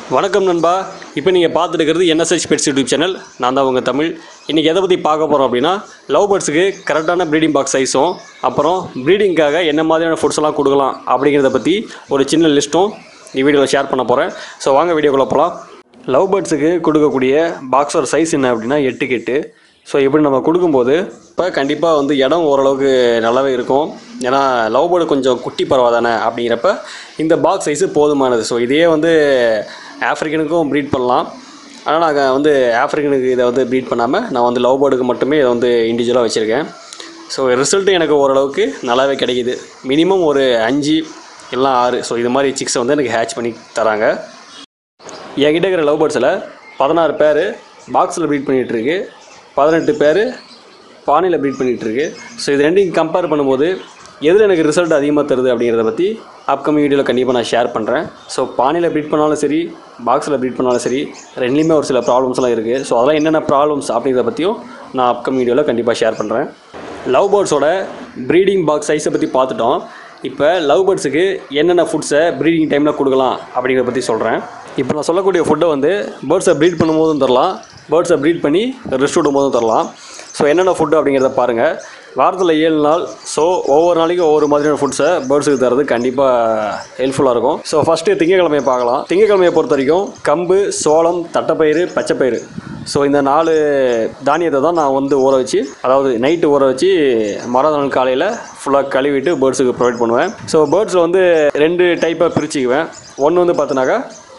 வணக்கம் நண்பா இப்போ நீங்கள் பார்த்துட்டு இருக்கிறது என்எஸ்ஹெச் பெட்ஸ் யூடியூப் சேனல் நான் தான் உங்கள் தமிழ் இன்றைக்கி எதை பற்றி பார்க்க போகிறோம் அப்படின்னா லவ் பேர்ட்ஸுக்கு கரெக்டான ப்ரீடிங் பாக்ஸ் சைஸும் அப்புறம் ப்ரீடிங்காக என்ன மாதிரியான ஃபுட்ஸ் எல்லாம் கொடுக்கலாம் அப்படிங்கிறத பற்றி ஒரு சின்ன லிஸ்ட்டும் இந்த வீடியோவில் ஷேர் பண்ண போகிறேன் ஸோ வாங்க வீடியோக்குள்ளே போகலாம் லவ் பேர்ட்ஸுக்கு கொடுக்கக்கூடிய பாக்ஸோட சைஸ் என்ன அப்படின்னா எட்டுக்கு எட்டு ஸோ இப்படி நம்ம கொடுக்கும்போது இப்போ கண்டிப்பாக வந்து இடம் ஓரளவுக்கு நல்லாவே இருக்கும் ஏன்னா லவ் பேர்டு கொஞ்சம் குட்டி பரவா தானே அப்படிங்கிறப்ப இந்த பாக்ஸ் சைஸு போதுமானது ஸோ இதையே வந்து ஆஃப்ரிக்கனுக்கும் ப்ரீட் பண்ணலாம் ஆனால் நாங்கள் வந்து ஆஃப்ரிக்கனுக்கு இதை வந்து ப்ரீட் பண்ணாமல் நான் வந்து லவ் பேர்டுக்கு மட்டுமே இதை வந்து இண்டிவிஜுவலாக வச்சுருக்கேன் ஸோ ரிசல்ட்டு எனக்கு ஓரளவுக்கு நல்லாவே கிடைக்குது மினிமம் ஒரு அஞ்சு இல்லை ஆறு ஸோ இது மாதிரி சிக்ஸை வந்து எனக்கு ஹேட்ச் பண்ணி தராங்க என்கிட்ட இருக்கிற லவ் பேர்ட்ஸில் பதினாறு பேர் பாக்ஸில் ப்ரீட் பண்ணிகிட்ருக்கு பதினெட்டு பேர் பானையில் ப்ரீட் பண்ணிகிட்ருக்கு ஸோ இது ரெண்டையும் கம்பேர் பண்ணும்போது எதில் எனக்கு ரிசல்ட் அதிகமாக தருது அப்படிங்கிறத பற்றி அப்கமிங் வீடியோவில் கண்டிப்பாக நான் ஷேர் பண்ணுறேன் ஸோ பானையில் ப்ரீட் பண்ணாலும் சரி பாக்ஸில் ப்ரீட் பண்ணாலும் சரி ரெண்டுலேயுமே ஒரு சில ப்ராப்ளம்ஸ்லாம் இருக்குது ஸோ அதெல்லாம் என்னென்ன ப்ராப்ளம்ஸ் அப்படிங்கிறத பற்றியும் நான் அப்கமிங் வீடியோவில் கண்டிப்பாக ஷேர் பண்ணுறேன் லவ் பேர்ட்ஸோட ப்ரீடிங் பாக்ஸ் சைஸை பற்றி பார்த்துட்டோம் இப்போ லவ் பேர்ட்ஸுக்கு என்னென்ன ஃபுட்ஸை ப்ரீடிங் டைமில் கொடுக்கலாம் அப்படிங்கிறத பற்றி சொல்கிறேன் இப்போ நான் சொல்லக்கூடிய ஃபுட்டை வந்து பேர்ட்ஸை ப்ரீட் பண்ணும்போதும் தரலாம் பேர்ட்ஸை ப்ரீட் பண்ணி ரெஸ்ட் விடும்போதும் தரலாம் ஸோ என்னென்ன ஃபுட்டு அப்படிங்கிறத பாருங்கள் வாரத்தில் ஏழு நாள் ஸோ ஒவ்வொரு நாளைக்கும் ஒவ்வொரு மாதிரியான ஃபுட்ஸை பேர்ட்ஸுக்கு தரது கண்டிப்பாக ஹெல்ப்ஃபுல்லாக இருக்கும் ஸோ ஃபஸ்ட்டு திங்கக்கிழமையை பார்க்கலாம் திங்கக்கிழமையை பொறுத்த வரைக்கும் கம்பு சோளம் தட்டைப்பயிறு பச்சைப்பயிறு ஸோ இந்த நாலு தானியத்தை தான் நான் வந்து ஊற வச்சு அதாவது நைட்டு ஊற வச்சு மறுநாள் காலையில் ஃபுல்லாக கழுவிட்டு பேர்ட்ஸுக்கு ப்ரொவைட் பண்ணுவேன் ஸோ பேர்ட்ஸில் வந்து ரெண்டு டைப்பாக பிரிச்சுக்குவேன் ஒன்று வந்து பார்த்தினாக்கா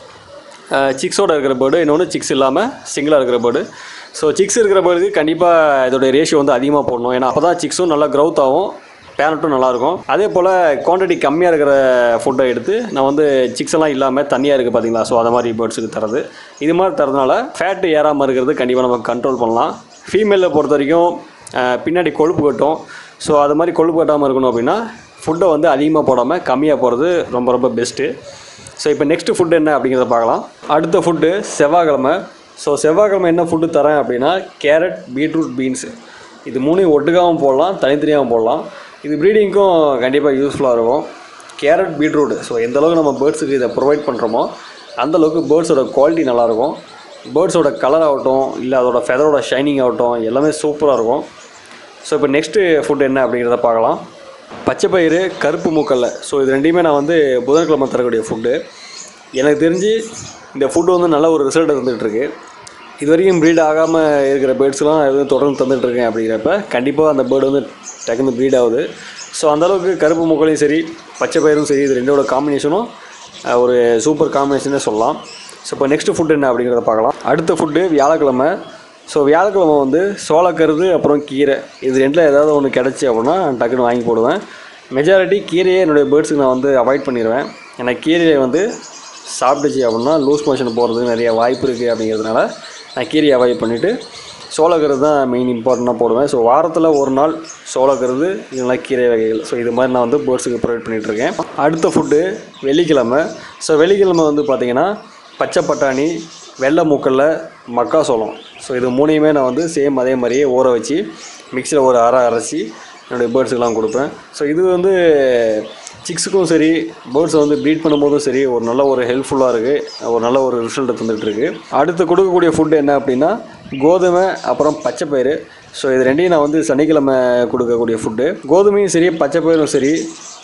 சிக்ஸோட இருக்கிற பேர்டு இன்னொன்று சிக்ஸ் இல்லாமல் சிங்கிளாக இருக்கிற பேர்டு ஸோ சிக்ஸ் இருக்கிற பேர்டுக்கு கண்டிப்பாக இதோட ரேஷியோ வந்து அதிகமாக போடணும் ஏன்னா அப்போ தான் சிக்ஸும் நல்லா க்ரௌத் ஆகும் பேரண்ட்டும் நல்லாயிருக்கும் அதே போல் குவான்டிட்டி கம்மியாக இருக்கிற ஃபுட்டை எடுத்து நான் வந்து சிக்ஸ் எல்லாம் இல்லாமல் தண்ணியாக இருக்குது பார்த்தீங்களா ஸோ அதை மாதிரி பேர்ட்ஸுக்கு தரது இது மாதிரி தரதுனால ஃபேட்டு ஏறாமல் இருக்கிறது கண்டிப்பாக நம்ம கண்ட்ரோல் பண்ணலாம் ஃபீமேலில் பொறுத்த வரைக்கும் அஹ், பின்னாடி கொழுப்பு கட்டும் ஸோ அது மாதிரி கொழுப்பு கட்டாமல் இருக்கணும் அப்படின்னா ஃபுட்டை வந்து அதிகமாக போடாமல் கம்மியாக போகிறது ரொம்ப ரொம்ப பெஸ்ட்டு ஸோ இப்போ நெக்ஸ்ட்டு ஃபுட்டு என்ன அப்படிங்கிறத பார்க்கலாம் அடுத்த ஃபுட்டு செவ்வாய்க்கிழமை ஸோ செவ்வாய்க்கிழமை என்ன ஃபுட்டு தரேன் அப்படின்னா கேரட் பீட்ரூட் பீன்ஸு இது மூணையும் ஒட்டுக்காகவும் போடலாம் தனித்தனியாகவும் போடலாம் இது ப்ரீடிங்க்கும் கண்டிப்பாக யூஸ்ஃபுல்லாக இருக்கும் கேரட் பீட்ரூட் ஸோ எந்த அளவுக்கு நம்ம பேர்ட்ஸுக்கு இதை ப்ரொவைட் பண்ணுறோமோ அந்த அளவுக்கு பேர்ட்ஸோட குவாலிட்டி நல்லாயிருக்கும் பேர்ட்ஸோட கலர் ஆகட்டும் இல்லை அதோட ஃபெதரோட ஷைனிங் ஆகட்டும் எல்லாமே சூப்பராக இருக்கும் ஸோ இப்போ நெக்ஸ்ட்டு ஃபுட் என்ன அப்படிங்கிறத பார்க்கலாம் பச்சைப்பயிறு கருப்பு மூக்கல்ல ஸோ இது ரெண்டையுமே நான் வந்து புதன்கிழமை தரக்கூடிய ஃபுட்டு எனக்கு தெரிஞ்சு இந்த ஃபுட்டு வந்து நல்ல ஒரு ரிசல்ட் இருந்துகிட்ருக்கு இது வரைக்கும் ப்ரீட் ஆகாமல் இருக்கிற பேர்ட்ஸ்லாம் எதுவும் தொடர்ந்து தந்துட்டுருக்கேன் அப்படிங்கிறப்ப கண்டிப்பாக அந்த பேர்டு வந்து டக்குன்னு ப்ரீட் ஆகுது ஸோ அந்தளவுக்கு கருப்பு மூக்கலையும் சரி பச்சை பயிரும் சரி இது ரெண்டோட காம்பினேஷனும் அஹ், ஒரு சூப்பர் காம்பினேஷனே சொல்லலாம் ஸோ இப்போ நெக்ஸ்ட் ஃபுட் என்ன அப்படிங்கிறத பார்க்கலாம் அடுத்த ஃபுட்டு வியாழக்கிழமை ஸோ வியாழக்கிழமை வந்து சோளக்கருது அப்புறம் கீரை இது ரெண்டில் ஏதாவது ஒன்று கிடச்சி அப்படின்னா டக்குன்னு வாங்கி போடுவேன் மெஜாரிட்டி கீரையே என்னுடைய பேர்ட்ஸுக்கு நான் வந்து அவாய்ட் பண்ணிடுவேன் ஏன்னா கீரையை வந்து சாப்பிட்டுச்சு அப்படின்னா லூஸ் மோஷன் போகிறதுக்கு நிறைய வாய்ப்பு இருக்குது அப்படிங்கிறதுனால நான் கீரையை அவாய்ட் பண்ணிவிட்டு சோளக்கருது தான் மெயின் இம்பார்ட்டண்ட்டாக போடுவேன் ஸோ வாரத்தில் ஒரு நாள் சோளக்கருது இல்லைனா கீரை வகைகள் ஸோ இது மாதிரி நான் வந்து பேர்ட்ஸுக்கு ப்ரொவைட் பண்ணிகிட்ருக்கேன் அடுத்த ஃபுட்டு வெள்ளிக்கிழமை ஸோ வெள்ளிக்கிழமை வந்து பார்த்திங்கன்னா பச்சை பட்டாணி வெள்ளை மூக்கல்ல மக்காசோளம் ஸோ இது மூணையுமே நான் வந்து சேம் அதே மாதிரியே ஊற வச்சு மிக்சியில் ஒரு அரை அரைச்சி என்னுடைய பேர்ட்ஸுக்கெலாம் கொடுப்பேன் ஸோ இது வந்து சிக்ஸுக்கும் சரி பேர்ட்ஸை வந்து ப்ரீட் பண்ணும்போதும் சரி ஒரு நல்ல ஒரு ஹெல்ப்ஃபுல்லாக இருக்குது ஒரு நல்ல ஒரு ரிசல்ட் தந்துட்டுருக்கு அடுத்து கொடுக்கக்கூடிய ஃபுட்டு என்ன அப்படின்னா கோதுமை அப்புறம் பச்சைப்பயிறு ஸோ இது ரெண்டையும் நான் வந்து சனிக்கிழமை கொடுக்கக்கூடிய ஃபுட்டு கோதுமையும் சரி பச்சைப்பயிரும் சரி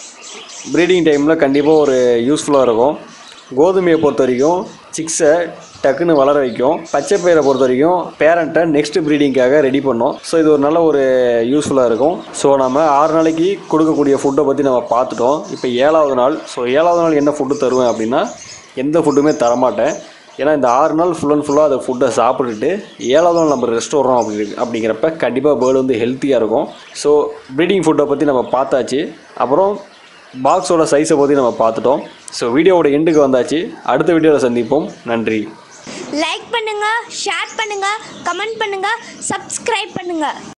ப்ரீடிங் டைமில் கண்டிப்பாக ஒரு யூஸ்ஃபுல்லாக இருக்கும் கோதுமையை பொறுத்த வரைக்கும் சிக்ஸை டக்குன்னு வளர வைக்கும் பச்சை பயிரை பொறுத்த வரைக்கும் பேரண்ட்டை நெக்ஸ்ட் ப்ரீடிங்காக ரெடி பண்ணோம் ஸோ இது ஒரு நல்ல ஒரு யூஸ்ஃபுல்லாக இருக்கும் ஸோ நம்ம ஆறு நாளைக்கு கொடுக்கக்கூடிய ஃபுட்டை பற்றி நம்ம பார்த்துட்டோம் இப்போ ஏழாவது நாள் ஸோ ஏழாவது நாள் என்ன ஃபுட்டு தருவேன் அப்படின்னா எந்த ஃபுட்டுமே தரமாட்டேன் ஏன்னா இந்த ஆறு நாள் ஃபுல் அண்ட் ஃபுல்லாக அதை ஃபுட்டை சாப்பிட்டுட்டு ஏழாவது நாள் நம்ம ரெஸ்ட் வரோம் அப்படி அப்படிங்கிறப்ப கண்டிப்பாக பேர்டு வந்து ஹெல்த்தியாக இருக்கும் ஸோ ப்ரீடிங் ஃபுட்டை பற்றி நம்ம பார்த்தாச்சு அப்புறம் பாக்ஸோட சைஸை பற்றி நம்ம பார்த்துட்டோம் ஸோ வீடியோவோட எண்டுக்கு வந்தாச்சு அடுத்த வீடியோவில் சந்திப்போம் நன்றி லைக் பண்ணுங்க ஷேர் பண்ணுங்க கமெண்ட் பண்ணுங்க சப்ஸ்கிரைப் பண்ணுங்க